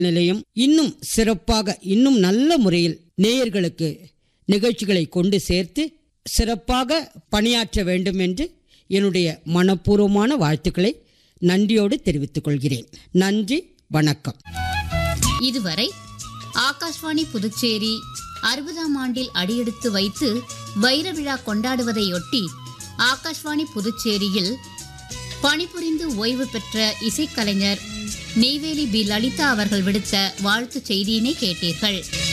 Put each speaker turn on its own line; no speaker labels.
நிலையம் இன்னும் சிறப்பாக இன்னும் நல்ல முறையில் நேயர்களுக்கு நிகழ்ச்சிகளை கொண்டு சேர்த்து சிறப்பாக பணியாற்ற வேண்டும் என்று என்னுடைய மனப்பூர்வமான வாழ்த்துக்களை நன்றியோடு தெரிவித்துக் கொள்கிறேன் நன்றி வணக்கம்
இதுவரை ஆகாஷ்வாணி புதுச்சேரி அறுபதாம் ஆண்டில் அடியெடுத்து வைத்து வைர விழா கொண்டாடுவதையொட்டி ஆகாஷ்வாணி புதுச்சேரியில் பணிபுரிந்து ஓய்வு பெற்ற இசைக்கலைஞர் நெய்வேலி பி லலிதா அவர்கள் விடுத்த வாழ்த்துச் செய்தியினை கேட்டீர்கள்